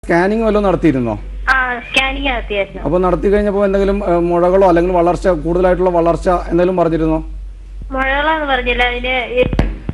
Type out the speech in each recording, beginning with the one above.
Scanning വല്ലതും നടത്തിയിരുന്നോ ആ scanning നടത്തിയായിരുന്നു അപ്പോൾ നടത്തി കഴിഞ്ഞപ്പോൾ എന്തെങ്കിലും ഏഹ്, മുഴകളോ അല്ലെങ്കിൽ വളർച്ച കൂടുതലായിട്ടുള്ള വളർച്ച എന്തെങ്കിലും പറഞ്ഞിരുന്നോ മുഴകളാന്ന് പറഞ്ഞില്ല അതിന് ഈ-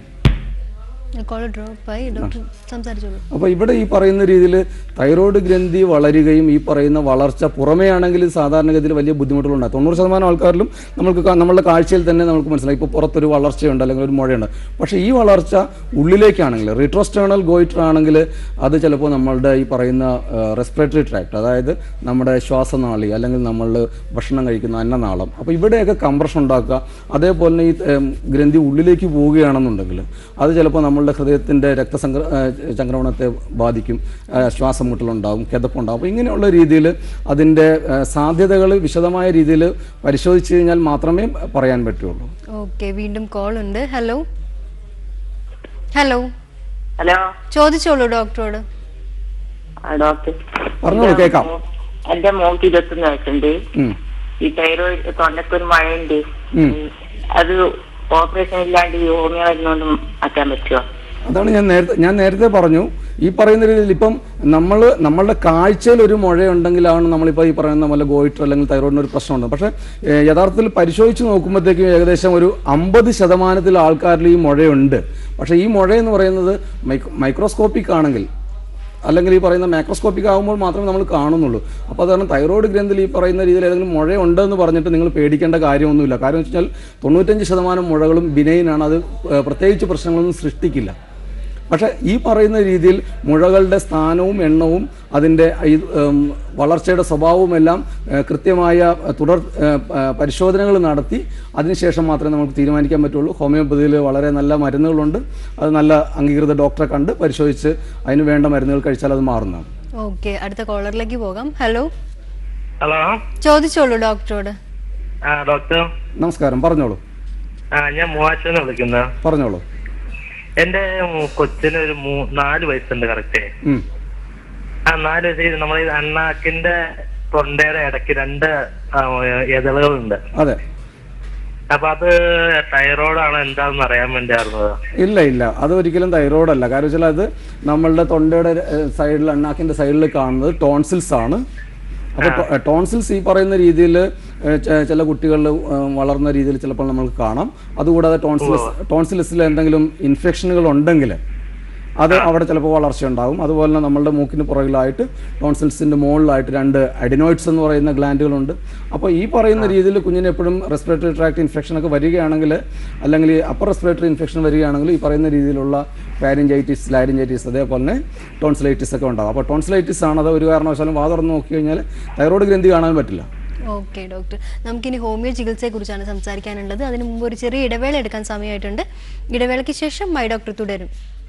കോൾ ഡ്രോപ്പ് ആയി ഡോക്ടർ സംസാരിച്ചോളൂ അപ്പോൾ ഇവിടെ ഈ പറയുന്ന രീതിയിൽ തൈറോയ്ഡ് ഗ്രന്ഥി വളരുകയും ഈ പറയുന്ന വളർച്ച പുറമേ ആണെങ്കിൽ സാധാരണഗതിയിൽ വലിയ ബുദ്ധിമുട്ടുകളുണ്ടാകും തൊണ്ണൂറ് ശതമാനം ആൾക്കാരിലും നമുക്ക് കാ- നമ്മളുടെ കാഴ്ചയിൽ തന്നെ നമുക്ക് മനസ്സിലായി ഇപ്പോൾ പുറത്തൊരു വളർച്ചയുണ്ട് അല്ലെങ്കിൽ ഒരു മുഴയുണ്ട് പക്ഷേ ഈ വളർച്ച ഉള്ളിലേക്കാണെങ്കിൽ റീട്രോസ്റ്റേണൽ ഗോയിറ്റർ ആണെങ്കിൽ അത് ചിലപ്പോൾ നമ്മളുടെ ഈ പറയുന്ന റെസ്പിറേറ്ററി ട്രാക്ട് അതായത് നമ്മുടെ ശ്വാസനാളി അല്ലെങ്കിൽ നമ്മൾ ഭക്ഷണം കഴിക്കുന്ന അന്നനാളം അപ്പോൾ ഇവിടെയൊക്കെ കംപ്രഷൻ ഉണ്ടാക്കുക അതേപോലെ തന്നെ ഈ ഏം, ഗ്രന്ഥി ഉള്ളിലേക്ക് പോവുകയാണെന്നുണ്ടെങ്കിൽ അത് ചിലപ്പോൾ നമ്മളുടെ ഹൃദയത്തിൻ്റെ രക്തസംക്ര ആ, ചംക്രമണത്തെ ബാധിക്കും ആ, ശ്വാസം മുട്ടലുണ്ടാവും കിതപ്പുണ്ടാവും അപ്പോൾ ഇങ്ങനെയുള്ള രീതിയിൽ അതിൻ്റെ സാധ്യതകൾ വിശദമായ രീതിയിൽ പരിശോധിച്ച് കഴിഞ്ഞാൽ മാത്രമേ പറയാൻ പറ്റുള്ളൂ ഓക്കെ വീണ്ടും കോൾ ഉണ്ട് ഹലോ ഹലോ ഹലോ ചോദിച്ചോളൂ ഡോക്ടറോട് ആ ഡോക്ടർ പറഞ്ഞോളൂ, എന്റെ കേൾക്കാം. മോ- എന്റെ മോൾക്ക് ഇരുപത്തൊന്ന് വയസ്സുണ്ട് ഉം. ഈ തൈറോയിഡ് തൊണ്ടക്കൊരു മഴയുണ്ട് ഉം. അത് ഓപ്പറേഷൻ ഇല്ലാണ്ട് ഈ ഹോമിയോ മരുന്നൊന്നും ആക്കാൻ പറ്റുമോ അതാണ് ഞാൻ നേരത്തെ ഞാൻ നേരത്തെ പറഞ്ഞു ഈ പറയുന്ന രീതിയിൽ ഇപ്പം നമ്മൾ നമ്മളുടെ കാഴ്ചയിൽ ഒരു മുഴയുണ്ടെങ്കിലാണ് നമ്മളിപ്പോൾ ഈ പറയുന്ന പോലെ ഗോയിറ്റർ അല്ലെങ്കിൽ തൈറോയിഡിന് ഒരു പ്രശ്നമുണ്ട് പക്ഷേ ഏഹ്, യഥാർത്ഥത്തിൽ പരിശോധിച്ച് നോക്കുമ്പോഴത്തേക്കും ഏകദേശം ഒരു അമ്പത് ശതമാനത്തിൽ ആൾക്കാരിൽ ഈ മുഴയുണ്ട് പക്ഷേ ഈ മുഴ എന്ന് പറയുന്നത് മൈക്രോ മൈക്രോസ്കോപ്പിക് ആണെങ്കിൽ അല്ലെങ്കിൽ ഈ പറയുന്ന മാക്രോസ്കോപ്പിക് ആകുമ്പോൾ മാത്രമേ നമ്മൾ കാണുന്നുള്ളൂ അപ്പോൾ അതാണ് തൈറോയ്ഡ് ഗ്രന്ഥിൽ ഈ പറയുന്ന രീതിയിൽ ഏതെങ്കിലും മുഴയുണ്ടെന്ന് പറഞ്ഞിട്ട് നിങ്ങൾ പേടിക്കേണ്ട കാര്യമൊന്നുമില്ല കാരണം എന്ന് വെച്ചാൽ തൊണ്ണൂറ്റഞ്ച് ശതമാനം മുഴകളും ബിനൈനാണ് അത് ഏഹ്, പ്രത്യേകിച്ച് പ്രശ്നങ്ങളൊന്നും സൃഷ്ടിക്കില്ല പക്ഷേ ഈ പറയുന്ന രീതിയിൽ മുഴകളുടെ സ്ഥാനവും എണ്ണവും അതിൻ്റെ ഈ, ഉം, വളർച്ചയുടെ സ്വഭാവവും എല്ലാം ഏഹ്, കൃത്യമായ ഏഹ്, തുടർ ഏഹ്, പ- പരിശോധനകൾ നടത്തി അതിനുശേഷം മാത്രമേ നമുക്ക് തീരുമാനിക്കാൻ പറ്റുള്ളൂ ഹോമിയോപ്പതിയിൽ വളരെ നല്ല മരുന്നുകളുണ്ട് അത് നല്ല അംഗീകൃത ഡോക്ടറെ കണ്ട് പരിശോധിച്ച് അതിന് വേണ്ട മരുന്നുകൾ കഴിച്ചാൽ അത് മാറുന്നതാണ് ഓക്കെ അടുത്ത കോളറിലേക്ക് പോകാം ഹലോ ഹലോ ചോദിച്ചോളൂ ഡോക്ടറോട് ആ ഡോക്ടർ നമസ്കാരം പറഞ്ഞോളൂ ആ ഞാൻ മൂവാച്ചനെ വിളിക്കുന്നത് പറഞ്ഞോളൂ എന്റെ മു- കൊച്ചിന് ഒരു മൂ- നാല് വയസ്സുണ്ട് കറക്റ്റ് ഉം. ആ നാല് വയസ്സ് നമ്മൾ ഈ അണ്ണാക്കിന്റെ തൊണ്ടയുടെ ഇടയ്ക്ക് രണ്ട് ആ, എതളുകളുണ്ട് അതെ അപ്പൊ അത് തൈറോയ്ഡ് ആണോ എന്താണെന്ന് അറിയാൻ വേണ്ടിയായിരുന്നത് ഇല്ല ഇല്ല അത് ഒരിക്കലും തൈറോയ്ഡ് അല്ല കാരണം വെച്ചാൽ അത് നമ്മളുടെ തൊണ്ടയുടെ സൈഡിൽ അണ്ണാക്കിന്റെ സൈഡിൽ കാണുന്നത് ടോൺസിൽസ് ആണ് അപ്പോൾ ടോൺസിൽസ് ഈ പറയുന്ന രീതിയിൽ ചില കുട്ടികളിൽ വളർന്ന രീതിയിൽ ചിലപ്പോൾ നമുക്ക് കാണാം അതുകൂടാതെ ടോൺസിൽസ് ടോൺസിൽസിൽ എന്തെങ്കിലും ഇൻഫെക്ഷനുകൾ ഉണ്ടെങ്കിൽ അത് അവിടെ ചിലപ്പോൾ വളർച്ച ഉണ്ടാകും അതുപോലെ തന്നെ നമ്മളുടെ മൂക്കിന് പുറകിലായിട്ട് ടോൺസിൽസിൻ്റെ മുകളിലായിട്ട് രണ്ട് അഡിനോയിഡ്സ് എന്ന് പറയുന്ന ഗ്ലാൻഡുകളുണ്ട് അപ്പോൾ ഈ പറയുന്ന രീതിയിൽ കുഞ്ഞിന് എപ്പോഴും റെസ്പിറേറ്ററി ട്രാക്ട് ഇൻഫെക്ഷൻ ഒക്കെ വരികയാണെങ്കിൽ അല്ലെങ്കിൽ അപ്പർ റെസ്പിറേറ്ററി ഇൻഫെക്ഷൻ വരികയാണെങ്കിൽ ഈ പറയുന്ന രീതിയിലുള്ള പാരിഞ്ചൈറ്റിസ് ലാരിഞ്ചൈറ്റിസ് അതേപോലെ തന്നെ ടോൺസിലൈറ്റിസ് ഒക്കെ ഉണ്ടാകും അപ്പോൾ ടോൺസിലൈറ്റിസ് ആണ് അത് ഒരു കാരണവശാലും വാ തുറന്ന് നോക്കി കഴിഞ്ഞാൽ തൈറോയ്ഡ് ഗ്രന്ഥി കാണാൻ പറ്റില്ല ഓക്കെ ഡോക്ടർ നമുക്കിനി ഹോമിയോ ചികിത്സയെക്കുറിച്ചാണ് സംസാരിക്കാനുള്ളത് അതിന് മുമ്പ് ഒരു ചെറിയ ഇടവേള എടുക്കാൻ സമയമായിട്ടുണ്ട് ഇടവേളയ്ക്ക് ശേഷം മൈ ഡോക്ടർ തുടരും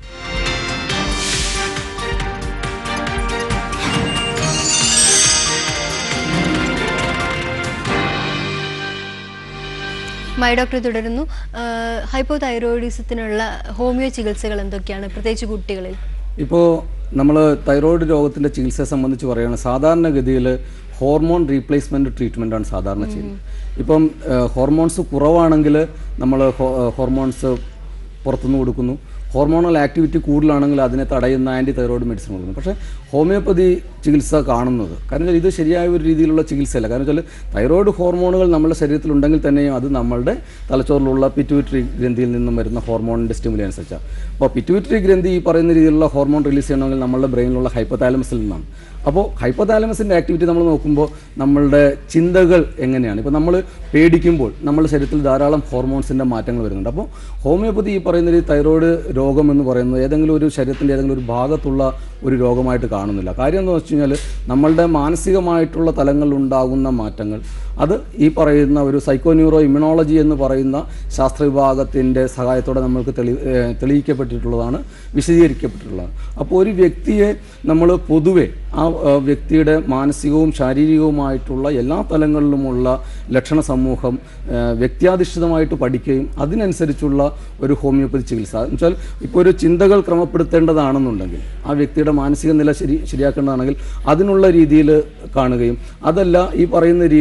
മൈ ഡോക്ടർ തുടരുന്നു ഹൈപ്പോ തൈറോയിഡിസത്തിനുള്ള ഹോമിയോ ചികിത്സകൾ എന്തൊക്കെയാണ് പ്രത്യേകിച്ച് കുട്ടികളിൽ ഇപ്പോൾ നമ്മൾ തൈറോയ്ഡ് രോഗത്തിൻ്റെ ചികിത്സയെ സംബന്ധിച്ച് പറയുകയാണ് സാധാരണഗതിയിൽ ഹോർമോൺ റീപ്ലേസ്മെൻറ്റ് ട്രീറ്റ്മെൻറ്റാണ് സാധാരണ ചെയ്യുന്നത് ഇപ്പം ഏഹ്, ഹോർമോൺസ് കുറവാണെങ്കിൽ നമ്മൾ ഹോർമോൺസ് പുറത്തുനിന്ന് കൊടുക്കുന്നു ഹോർമോണൽ ആക്ടിവിറ്റി കൂടുതലാണെങ്കിൽ അതിനെ തടയുന്ന ആൻറ്റി തൈറോയ്ഡ് മെഡിസിൻ കൊടുക്കുന്നു പക്ഷേ ഹോമിയോപ്പതി ചികിത്സ കാണുന്നത് കാരണം വെച്ചാൽ ഇത് ശരിയായ ഒരു രീതിയിലുള്ള ചികിത്സയല്ല കാരണം വെച്ചാൽ തൈറോയ്ഡ് ഹോർമോണുകൾ നമ്മുടെ ശരീരത്തിലുണ്ടെങ്കിൽ തന്നെയും അത് നമ്മളുടെ തലച്ചോറിലുള്ള പിറ്റ്യൂട്ടറി ഗ്രന്ഥിയിൽ നിന്നും വരുന്ന ഹോർമോണിൻ്റെ സ്റ്റിമുലി അനുസരിച്ചാണ് അപ്പോൾ പിറ്റ്യൂട്ടറി ഗ്രന്ഥി ഈ പറയുന്ന രീതിയിലുള്ള ഹോർമോൺ റിലീസ് ചെയ്യണമെങ്കിൽ നമ്മളുടെ ബ്രെയിനിലുള്ള ഹൈപ്പോതാലമസിൽ നിന്നാണ് അപ്പോൾ ഹൈപ്പോതാലമസിൻ്റെ ആക്ടിവിറ്റി നമ്മൾ നോക്കുമ്പോൾ നമ്മളുടെ ചിന്തകൾ എങ്ങനെയാണ് ഇപ്പോൾ നമ്മൾ പേടിക്കുമ്പോൾ നമ്മുടെ ശരീരത്തിൽ ധാരാളം ഹോർമോൺസിൻ്റെ മാറ്റങ്ങൾ വരുന്നുണ്ട് അപ്പോൾ ഹോമിയോപ്പതി ഈ പറയുന്ന ഒരു തൈറോയ്ഡ് രോഗം എന്ന് പറയുന്നത് ഏതെങ്കിലും ഒരു ശരീരത്തിൻ്റെ ഏതെങ്കിലും ഒരു ഭാഗത്തുള്ള ഒരു രോഗമായിട്ട് കാണുന്നില്ല കാര്യം എന്ന് വെച്ച് കഴിഞ്ഞാൽ നമ്മളുടെ മാനസികമായിട്ടുള്ള തലങ്ങളിൽ ഉണ്ടാകുന്ന മാറ്റങ്ങൾ അത് ഈ പറയുന്ന ഒരു സൈക്കോന്യൂറോ ഇമ്മ്യൂണോളജി എന്ന് പറയുന്ന ശാസ്ത്ര വിഭാഗത്തിൻ്റെ സഹായത്തോടെ നമ്മൾക്ക് തെളി ഏഹ് തെളിയിക്കപ്പെട്ടിട്ടുള്ളതാണ് വിശദീകരിക്കപ്പെട്ടിട്ടുള്ളതാണ് അപ്പോൾ ഒരു വ്യക്തിയെ നമ്മൾ പൊതുവെ ആ ആ, വ്യക്തിയുടെ മാനസികവും ശാരീരികവുമായിട്ടുള്ള എല്ലാ തലങ്ങളിലുമുള്ള ലക്ഷണ സമൂഹം ആ, വ്യക്തിയാധിഷ്ഠിതമായിട്ട് പഠിക്കുകയും അതിനനുസരിച്ചുള്ള ഒരു ഹോമിയോപ്പതി ചികിത്സ എന്ന് വെച്ചാൽ ഇപ്പോൾ ഒരു ചിന്തകൾ ക്രമപ്പെടുത്തേണ്ടതാണെന്നുണ്ടെങ്കിൽ ആ വ്യക്തിയുടെ മാനസിക നില ശരി ശരിയാക്കേണ്ടതാണെങ്കിൽ അതിനുള്ള രീതിയിൽ കാണുകയും അതല്ല ഈ പറയുന്ന രീതിയിൽ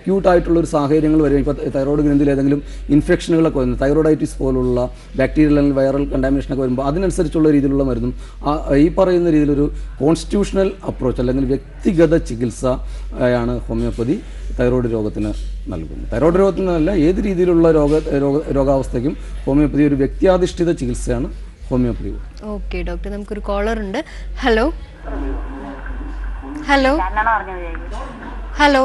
അക്യൂട്ട് ആയിട്ടുള്ള ഒരു സാഹചര്യങ്ങൾ വരും ഇപ്പോൾ തൈറോയ്ഡ് ഗ്രന്ഥിയിൽ ഏതെങ്കിലും ഇൻഫെക്ഷനുകളൊക്കെ വരുന്നു തൈറോയിഡൈറ്റിസ് പോലുള്ള ബാക്ടീരിയൽ അല്ലെങ്കിൽ വൈറൽ കണ്ടാമിനേഷനൊക്കെ വരുമ്പോൾ അതിനനുസരിച്ചുള്ള രീതിയിലുള്ള മരുന്നും ആ ഈ പറയുന്ന രീതിയിലൊരു കോൺസ്റ്റിറ്റ്യൂഷണൽ അപ്രോച്ച് അല്ലെങ്കിൽ വ്യക്തിഗത ചികിത്സ ആണ് ഹോമിയോപ്പതി തൈറോയ്ഡ് രോഗത്തിന് നൽകുന്നത് തൈറോയ്ഡ് രോഗത്തിനല്ല ഏത് രീതിയിലുള്ള രോഗ രോഗ രോഗാവസ്ഥയ്ക്കും ഹോമിയോപ്പതി ഒരു വ്യക്തിയാധിഷ്ഠിത ചികിത്സയാണ് ഹോമിയോപ്പതി ഓക്കെ ഡോക്ടർ നമുക്കൊരു കോളർ ഉണ്ട് ഹലോ ഹലോ ഹലോ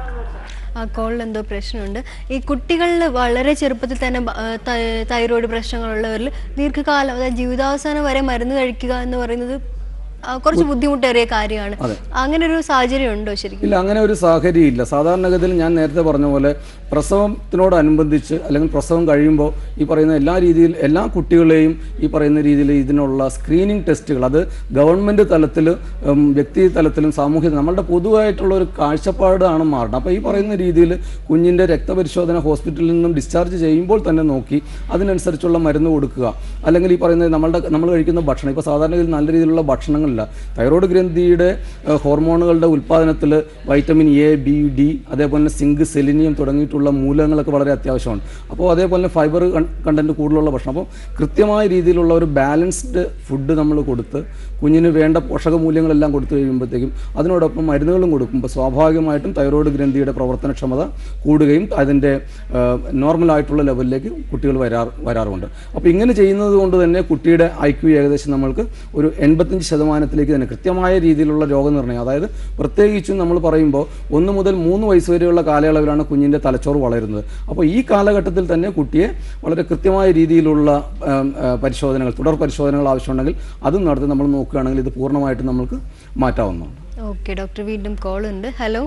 ആ കോളിൽ എന്തോ പ്രശ്നമുണ്ട് ഈ കുട്ടികളിൽ വളരെ ചെറുപ്പത്തിൽ തന്നെ ബ- ആ, തൈ- തൈറോയ്ഡ് പ്രശ്നങ്ങളുള്ളവരിൽ ദീർഘകാലം അതായത് ജീവിതാവസാനം വരെ മരുന്ന് കഴിക്കുക എന്ന് പറയുന്നത് ആ, കുറച്ച് ബുദ്ധിമുട്ടേറിയ കാര്യമാണ് അങ്ങനെ ഒരു സാഹചര്യം ഉണ്ടോ ശരിക്കും ഇല്ല അങ്ങനെ ഒരു സാഹചര്യം ഇല്ല സാധാരണഗതിയിൽ ഞാൻ നേരത്തെ പറഞ്ഞ പോലെ പ്രസവത്തിനോടനുബന്ധിച്ച് അല്ലെങ്കിൽ പ്രസവം കഴിയുമ്പോൾ ഈ പറയുന്ന എല്ലാ രീതിയിൽ എല്ലാ കുട്ടികളെയും ഈ പറയുന്ന രീതിയിൽ ഇതിനുള്ള സ്ക്രീനിങ് ടെസ്റ്റുകൾ അത് ഗവൺമെൻറ് തലത്തിൽ വ്യക്തി തലത്തിലും സാമൂഹ്യ നമ്മളുടെ പൊതുവായിട്ടുള്ള ഒരു കാഴ്ചപ്പാടാണ് മാറുന്നത് അപ്പോൾ ഈ പറയുന്ന രീതിയിൽ കുഞ്ഞിൻ്റെ രക്തപരിശോധന ഹോസ്പിറ്റലിൽ നിന്നും ഡിസ്ചാർജ് ചെയ്യുമ്പോൾ തന്നെ നോക്കി അതിനനുസരിച്ചുള്ള മരുന്ന് കൊടുക്കുക അല്ലെങ്കിൽ ഈ പറയുന്നത് നമ്മളുടെ നമ്മൾ കഴിക്കുന്ന ഭക്ഷണം ഇപ്പോൾ സാധാരണഗതിയിൽ നല്ല രീതിയിലുള്ള ഭക്ഷണങ്ങളില്ല തൈറോയ്ഡ് ഗ്രന്ഥിയുടെ ഏഹ്, ഹോർമോണുകളുടെ ഉൽപ്പാദനത്തിൽ വൈറ്റമിൻ എ ബി ഡി അതേപോലെ തന്നെ സിങ്ക് സെലിനിയം തുടങ്ങിയിട്ടുള്ള മൂലകങ്ങളൊക്കെ വളരെ അത്യാവശ്യമാണ് അപ്പോൾ അതേപോലെ തന്നെ ഫൈബർ കണ്ടന്റ് കൂടുതലുള്ള ഭക്ഷണം അപ്പോൾ കൃത്യമായ രീതിയിലുള്ള ഒരു ബാലൻസ്ഡ് ഫുഡ് നമ്മൾ കൊടുത്ത് കുഞ്ഞിന് വേണ്ട പോഷക മൂല്യങ്ങളെല്ലാം കൊടുത്തു കഴിയുമ്പോഴത്തേക്കും അതിനോടൊപ്പം മരുന്നുകളും കൊടുക്കുമ്പോൾ സ്വാഭാവികമായിട്ടും തൈറോയ്ഡ് ഗ്രന്ഥിയുടെ പ്രവർത്തനക്ഷമത കൂടുകയും അതിൻ്റെ നോർമലായിട്ടുള്ള ലെവലിലേക്ക് കുട്ടികൾ വരാർ വരാറുണ്ട് അപ്പോൾ ഇങ്ങനെ ചെയ്യുന്നത് കൊണ്ട് തന്നെ കുട്ടിയുടെ ഐ ക്യു ഏകദേശം നമ്മൾക്ക് ഒരു എൺപത്തഞ്ച് ശതമാനത്തിലേക്ക് തന്നെ കൃത്യമായ രീതിയിലുള്ള രോഗനിർണയം അതായത് പ്രത്യേകിച്ചും നമ്മൾ പറയുമ്പോൾ ഒന്ന് മുതൽ മൂന്ന് വയസ്സ് വരെയുള്ള കാലയളവിലാണ് കുഞ്ഞിൻ്റെ തലച്ചോറ് വളരുന്നത് അപ്പോൾ ഈ കാലഘട്ടത്തിൽ തന്നെ കുട്ടിയെ വളരെ കൃത്യമായ രീതിയിലുള്ള ആം, ആ, പരിശോധനകൾ തുടർ പരിശോധനകൾ ആവശ്യമുണ്ടെങ്കിൽ അതും നടത്തി നമ്മൾ നോക്കുകയാണെങ്കിൽ ഇത് പൂർണ്ണമായിട്ടും നമുക്ക് മാറ്റാവുന്നതാണ് ഓക്കെ ഡോക്ടർ വീണ്ടും കോൾ ഉണ്ട് ഹലോ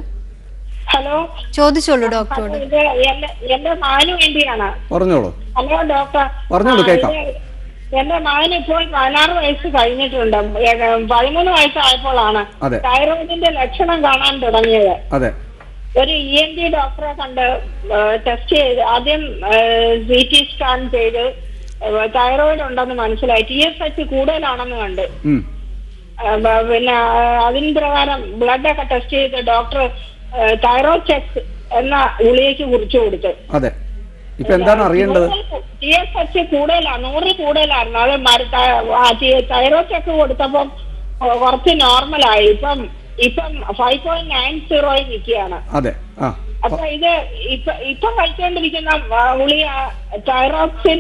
ഹലോ ചോദിച്ചോളൂ ഡോക്ടറോട് ഇത് എന്റെ എന്റെ മകന് വേണ്ടിയാണ് പറഞ്ഞോളൂ ഹലോ ഡോക്ടർ പറഞ്ഞോളൂ, ആ, കേൾക്കാം. ഇത് എന്റെ മകന് ഇപ്പോൾ പതിനാറ് വയസ്സ് കഴിഞ്ഞിട്ടുണ്ട് ഏ, പതിമൂന്ന് വയസ്സായപ്പോഴാണ് അതെ. തൈറോയിഡിന്റെ ലക്ഷണം കാണാൻ തുടങ്ങിയത് അതെ ഒരു ഇ എൻ ടി ഡോക്ടറെ കണ്ട് ടെസ്റ്റ് ചെയ്ത് ആദ്യം സി ടി സ്കാൻ ചെയ്ത് തൈറോയിഡ് ഉണ്ടെന്ന് മനസ്സിലായി ടി എസ് എച്ച് കൂടുതലാണെന്ന് കണ്ട് ഉം. ആ, ബ- പിന്നെ ആ, അതിന് പ്രകാരം ബ്ലഡ് ഒക്കെ ടെസ്റ്റ് ചെയ്ത് ഡോക്ടർ തൈറോയ്ഡ് ചെക്ക് എന്ന ഗുളികയ്ക്ക് കുറിച്ചു കൊടുത്തു അതെ ഇപ്പൊ എന്താണ് അറിയേണ്ടത് ടി എസ് എച്ച് കൂടുതലാണ് നൂറിൽ കൂടുതലായിരുന്നു അത് മരു- ത- ആ, ടി- തൈറോയ്ഡ് ചെക്ക് കൊടുത്തപ്പം കൊ- കുറച്ച് നോർമലായി ഇപ്പം ഇപ്പം ഫൈവ് പോയിന്റ് നയൻ സീറോയിൽ നിൽക്കുകയാണ് അതെ ആ അപ്പൊ ഇത് ഇപ്പൊ ഇപ്പം കഴിച്ചുകൊണ്ടിരിക്കുന്ന ആ, ഗുളിക thyroxine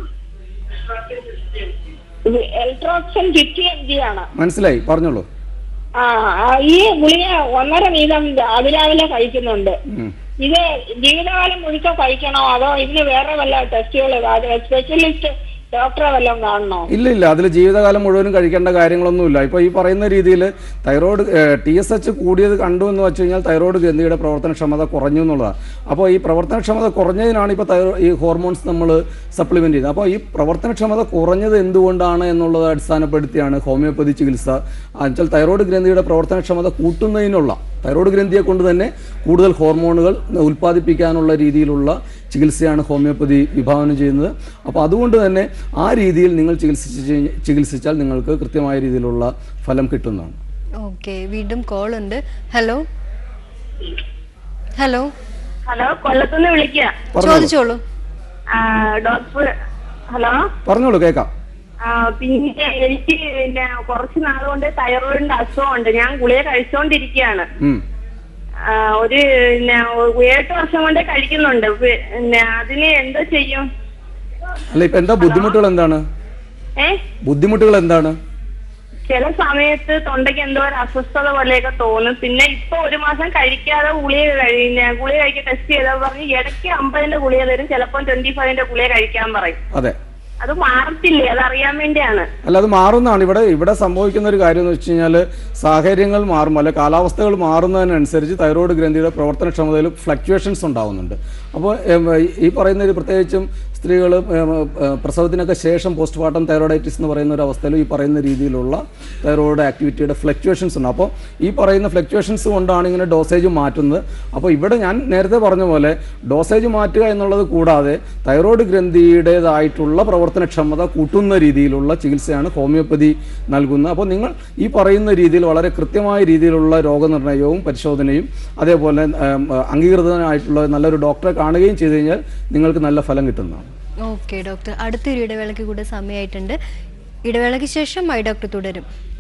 eltroxin fifty M G ആണ് മനസ്സിലായി പറഞ്ഞോളൂ ആ ആ, ഈ ഗുളിക ഒന്നര വീതം അതിരാവിലെ കഴിക്കുന്നുണ്ട് ഉം. ഇത് ജീവിതകാലം മുഴുക്ക കഴിക്കണോ അതോ ഇതിന് വേറെ വല്ല ടെസ്റ്റുകൾ സ്പെഷ്യലിസ്റ്റ് ഡോക്ടറെ വല്ലതും കാണണോ ഇല്ല ഇല്ല അതിൽ ജീവിതകാലം മുഴുവനും കഴിക്കേണ്ട കാര്യങ്ങളൊന്നുമില്ല ഇപ്പോൾ ഈ പറയുന്ന രീതിയിൽ തൈറോയ്ഡ് ടി എസ് എച്ച് കൂടിയത് കണ്ടു എന്ന് വെച്ച് കഴിഞ്ഞാൽ തൈറോയ്ഡ് ഗ്രന്ഥിയുടെ പ്രവർത്തനക്ഷമത കുറഞ്ഞു എന്നുള്ളതാണ് അപ്പോൾ ഈ പ്രവർത്തനക്ഷമത കുറഞ്ഞതിനാണ് ഇപ്പോൾ തൈറോ ഈ ഹോർമോൺസ് നമ്മൾ സപ്ലിമെൻ്റ് ചെയ്യുന്നത് അപ്പോൾ ഈ പ്രവർത്തനക്ഷമത കുറഞ്ഞത് എന്തുകൊണ്ടാണ് എന്നുള്ളത് അടിസ്ഥാനപ്പെടുത്തിയാണ് ഹോമിയോപ്പതി ചികിത്സ എന്നുവെച്ചാൽ തൈറോയ്ഡ് ഗ്രന്ഥിയുടെ പ്രവർത്തനക്ഷമത കൂട്ടുന്നതിനുള്ള തൈറോയ്ഡ് ഗ്രന്ഥിയെ കൊണ്ട് തന്നെ കൂടുതൽ ഹോർമോണുകൾ ഉൽപ്പാദിപ്പിക്കാനുള്ള രീതിയിലുള്ള ചികിത്സയാണ് ഹോമിയോപ്പതി വിഭാവനം ചെയ്യുന്നത് അപ്പോൾ അതുകൊണ്ട് തന്നെ ആ രീതിയിൽ നിങ്ങൾ ചികിത്സിച്ച് കഴിഞ്ഞ് ചികിത്സിച്ചാൽ നിങ്ങൾക്ക് കൃത്യമായ രീതിയിലുള്ള ഫലം കിട്ടുന്നതാണ് ഓക്കെ വീണ്ടും കോൾ ഉണ്ട് ഹലോ ഹലോ ഹലോ കൊല്ലത്തുനിന്ന് വിളിക്കുക പറഞ്ഞോളൂ ചോദിച്ചോളൂ ഡോക്ടർ ഹലോ പറഞ്ഞോളൂ കേൾക്കാം ആ, പിന്നെ എനിക്ക് പിന്നെ കുറച്ച് നാളുകൊണ്ട് തൈറോയിഡിന്റെ അസുഖമുണ്ട് ഞാൻ ഗുളിക കഴിച്ചുകൊണ്ടിരിക്കുകയാണ് ഉം. ആ, ഒരു പിന്നെ ഏട്ട് വർഷം കൊണ്ട് കഴിക്കുന്നുണ്ട് പിന്നെ അതിന് എന്താ ചെയ്യും അല്ല ഇപ്പം എന്താ ബുദ്ധിമുട്ടുകൾ എന്താണ് ഏ ബുദ്ധിമുട്ടുകൾ എന്താണ് ചില സമയത്ത് തൊണ്ടയ്ക്ക് എന്തോ ഒരു അസ്വസ്ഥത പോലെയൊക്കെ തോന്നും പിന്നെ ഇപ്പൊ ഒരു മാസം കഴിക്കാതെ ഗുളിക കഴിഞ്ഞ ഗുളിക കഴിക്കാൻ ടെസ്റ്റ് ചെയ്താൽ പറഞ്ഞ് ഇടയ്ക്ക് അമ്പതിന്റെ ഗുളിക തരും ചിലപ്പോൾ ട്വന്റി ഫൈവിന്റെ ഗുളിക കഴിക്കാൻ പറയും അതെ അത് മാറത്തില്ലേ അത് അറിയാൻ വേണ്ടിയാണ് അല്ല അത് മാറുന്നതാണ് ഇവിടെ ഇവിടെ സംഭവിക്കുന്ന ഒരു കാര്യം എന്ന് വെച്ച് കഴിഞ്ഞാൽ സാഹചര്യങ്ങൾ മാറുമ്പോൾ അല്ലെ കാലാവസ്ഥകൾ മാറുന്നതിനനുസരിച്ച് തൈറോയ്ഡ് ഗ്രന്ഥിയുടെ പ്രവർത്തനക്ഷമതയിൽ ഫ്ലക്ച്വേഷൻസ് ഉണ്ടാവുന്നുണ്ട് അപ്പോൾ എം, ഈ പറയുന്ന ഒരു പ്രത്യേകിച്ചും സ്ത്രീകൾ പ്രസവത്തിനൊക്കെ ശേഷം പോസ്റ്റ്മോർട്ടം തൈറോയിഡൈറ്റിസ് എന്ന് പറയുന്ന ഒരു അവസ്ഥയിൽ ഈ പറയുന്ന രീതിയിലുള്ള തൈറോയിഡ് ആക്ടിവിറ്റിയുടെ ഫ്ലക്ച്വേഷൻസ് ഉണ്ട് അപ്പോൾ ഈ പറയുന്ന ഫ്ലക്ച്വേഷൻസ് കൊണ്ടാണ് ഇങ്ങനെ ഡോസേജ് മാറ്റുന്നത് അപ്പോൾ ഇവിടെ ഞാൻ നേരത്തെ പറഞ്ഞ പോലെ ഡോസേജ് മാറ്റുക എന്നുള്ളത് കൂടാതെ തൈറോയ്ഡ് ഗ്രന്ഥിയുടേതായിട്ടുള്ള പ്രവർത്തനക്ഷമത കൂട്ടുന്ന രീതിയിലുള്ള ചികിത്സയാണ് ഹോമിയോപ്പതി നൽകുന്നത് അപ്പോൾ നിങ്ങൾ ഈ പറയുന്ന രീതിയിൽ വളരെ കൃത്യമായ രീതിയിലുള്ള രോഗനിർണയവും പരിശോധനയും അതേപോലെ ഉം, അംഗീകൃതനായിട്ടുള്ള നല്ലൊരു ഡോക്ടറെ കാണുകയും ചെയ്തു കഴിഞ്ഞാൽ നിങ്ങൾക്ക് നല്ല ഫലം കിട്ടുന്നതാണ് ഓക്കെ ഡോക്ടർ അടുത്തൊരു ഇടവേളയ്ക്ക് കൂടെ സമയമായിട്ടുണ്ട് ഇടവേളയ്ക്ക് ശേഷം ഐ ഡോക്ടർ തുടരും